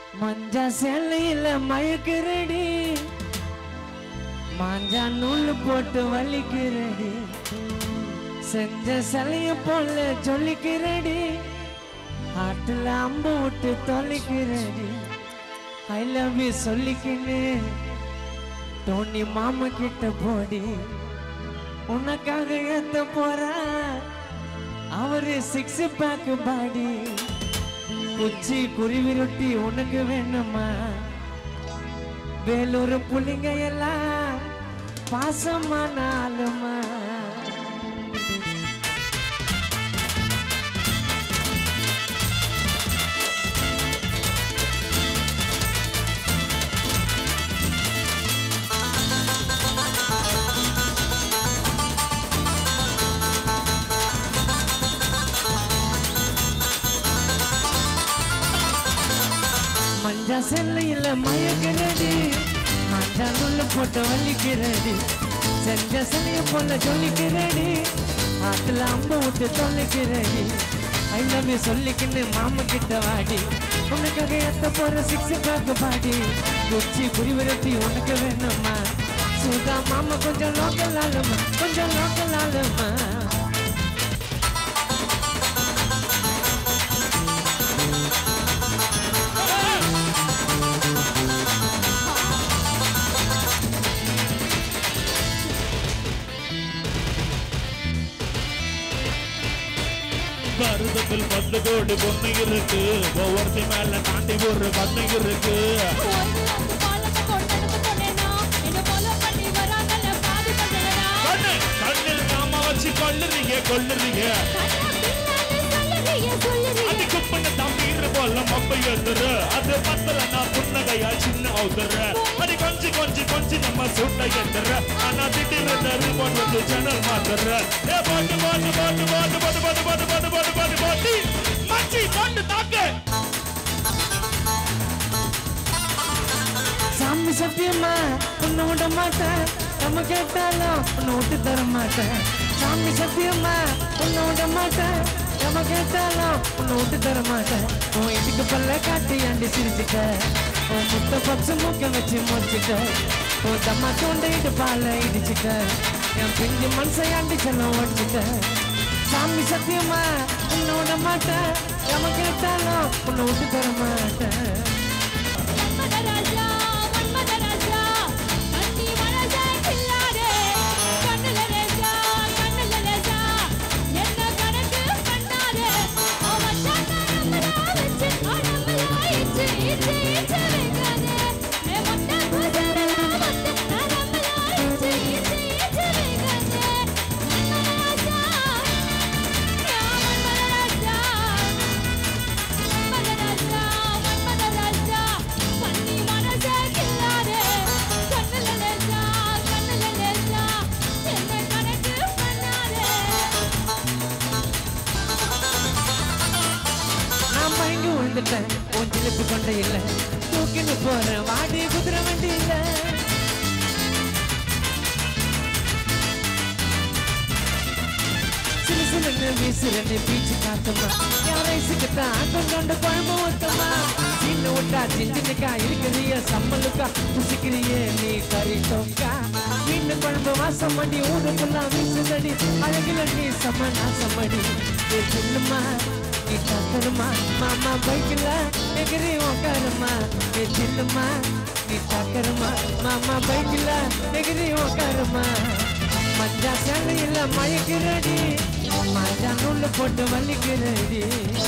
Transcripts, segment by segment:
மஞ்சா சேலையில மயக்குறடி மாஞ்சா நூல் போட்டு வலிக்கிறடி செஞ்ச சிலைய போல சொல்லிக்கிறடி ஆட்டுல அம்பு விட்டு தொலைக்கிறடி ஐ லவ் யூ சொல்லிக்கின்னு டோனி மாமா கிட்ட போடி உனக்காக ஏத்த போற அவரு சிக்ஸ் பேக் பாடி குச்சி குருவி ரொட்டி உனக்கு வேணுமா வேலூர் புள்ளிங்க எல்லாம் பாசமான ஆளுமா மஞ்சா செல்லையில் மயக்கிறடி மஞ்சா நுள்ள போட்டு வலிக்கிறடி செஞ்ச சிலைய போல சொல்லிக்கிறடி ஆத்துல அம்பு விட்டு தொலைக்கிறடி ஐ லவ் யூ சொல்லிக்கின்னு மாமா கிட்ட வாடி உனக்காக எத்த போற சிக்ஸ் பேக் பாடி குச்சி குறி விரட்டி உனக்கு வேணுமா சுதா மாமா கொஞ்சம் லோக்கல் ஆளுமா கொஞ்சம் லோக்கல் ஆளுமா பருதத்தில் பத்து கோடி பொண்ணு இருக்கு ஒவ்வொருத்தி மேல தாண்டி ஒரு கண்ணு இருக்கு கண்ணு கண்ணில் நாம வச்சு கொள்ளுறீங்க கொள்ளுறீங்க அது குப்பன தம்பீர் போல மப்பை எழுதுற அது பத்தல நான் புன்னகையா சின்ன அவுதுற அது கொஞ்சி கொஞ்சி கொஞ்சி நம்ம சுண்ட எத்துற ஆனா திடீர்னு தரு வந்து ஜன்னல் மாத்துற ஏ பாட்டு பாட்டு பாட்டு பாட்டு பாட்டு பாட்டு பாட்டு பாட்டு பாட்டு பாட்டு பாட்டு மச்சி பாட்டு தாக்கு சாமி சத்தியமா உன்னை விட மாட்டேன் நம்ம கேட்டாலும் உன்னை விட்டு தர மாட்டேன் சாமி சத்தியமா உன்னை விட மாட்டேன் நம்ம கேட்டாலும் உன்னை விட்டு தர மாட்டேன் உன் இதுக்கு பல்ல காட்டி அண்டி சிரிச்சுட்ட உன் முத்த பப்ஸ் மூக்க வச்சு முடிச்சுட்ட உன் தம்மா தூண்டிட்டு பால இடிச்சுட்ட என் பிஞ்சு மனசை அண்டி செல்லம் ஓடிச்சுட்ட சாமி சத்தியமா உன்னை விட மாட்டேன் நம்ம கேட்டாலும் உன்னை விட்டு தர மாட்டேன் நான் மயங்கி விழுந்துட்டேன் உன் ஜிலிப்பு கொண்ட இல்ல தூக்கின்னு போறேன் வாடி குதிரை வண்டி இல்ல சில சில வீசுறேன்னு பீச்சு காத்துமா என் வயசுக்கு தான் ஆட்டம் கொண்ட குழம்பு ஊத்தமா சின்ன விட்டா சிஞ்சினுக்கா இருக்கிறிய சம்மலுக்கா புசிக்கிறியே நீ கறி தொக்கா மீன் குழம்பு வாசம் பண்ணி ஊருக்குலாம் வீசுதடி அழகுல நீ சம நாசமடி ஏ சின்னம்மா நீ டக்கருமா மாமா பைக்கில் எகிரி உக்காருமா ஏ சின்னம்மா நீ டக்கருமா மாமா பைக்கில் எகிரி உக்காருமா மஞ்சா சேலையில மயக்கிறடி மஞ்சா நூல் போட்டு வலிக்கிறடி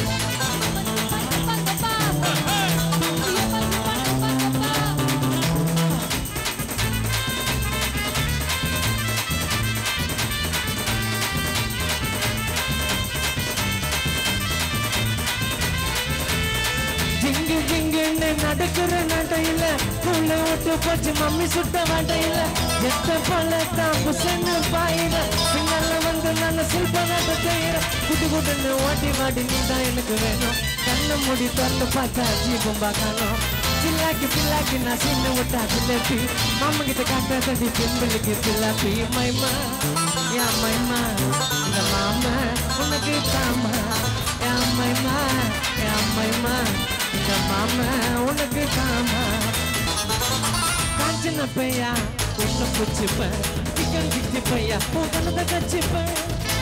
ஜிங்கு ஜிங்குன்னு நடக்கிற நடையில புள்ள விட்டு போச்சு மம்மி சுட்ட வடையில எத்த போல தான் புசன்னு பாயில பின்னால வந்து நான் சில்ப நட செய்யற குடு குடுன்னு ஓட்டி வாடி நீ தான் எனக்கு வேணும் கண்ணை மூடி திறந்து பார்த்தா ஜீபம் பார்க்கணும் சில்லாக்கி பில்லாக்கி நான் சின்ன விட்டா சில்லப்பி மாமா கிட்ட காட்டாதடி பெண்களுக்கு சில்லாப்பி மைமா யா மைமா இந்த மாமா உனக்கு தாமா யா மைமா யா மைமா இந்த மாமா உனக்கு காமா காஞ்சன பையா உன்னை புச்சுப்பேன் சிக்கன் சிக்ஸ்டி பையா உன் கண்ணத்தை கச்சிப்பேன்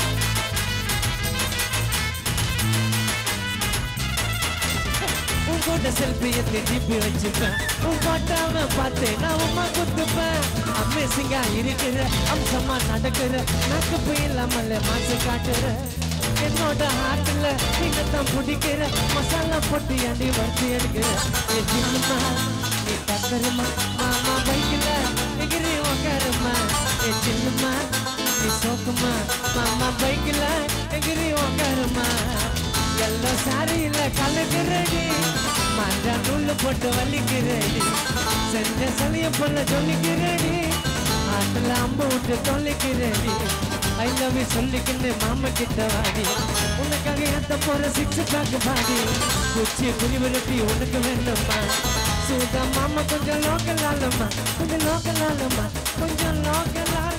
உன் கூட செல்ஃபி எடுத்து டிப்பி வச்சுப்பேன் உன் போட்டாவ பார்த்து நான் உமா குத்துப்பேன் அமேசிங்கா இருக்கிற அம்சமா நடக்கிற நக்கு இல்லாமல் மாசு காட்டுற என்னோட ஹார்ட்ல நீங்க தான் பிடிக்கிற மசாலா போட்டு அடி வறுத்து எடுக்கிற என் சின்னம்மா நீ டக்கருமா மாமா பைக்கில் எகிரி உக்காருமா என் சின்னம்மா நீ சோக்குமா மாமா பைக்கில் எகிரி உக்காருமா எல்லாம் சாரியில கலக்குறடி மஞ்ச நூல் போட்டு வலிக்கிறடி செஞ்ச சலிய போல சொல்லிக்கிறடி ஆட்டுல அம்பு விட்டு தொலைக்கிறடி ஐ லவ் யூ சொல்லிக்கின்னு மாமா கிட்ட வாடி உனக்காக ஏத்த போற சிக்ஸ் பேக் பாடி குச்சி புரிவு ரொட்டி உனக்கு வேணுமா சூதா மாமா கொஞ்சம் லோக்கல் ஆளுமா கொஞ்சம் லோக்கல் ஆளுமா கொஞ்சம் லோக்கல்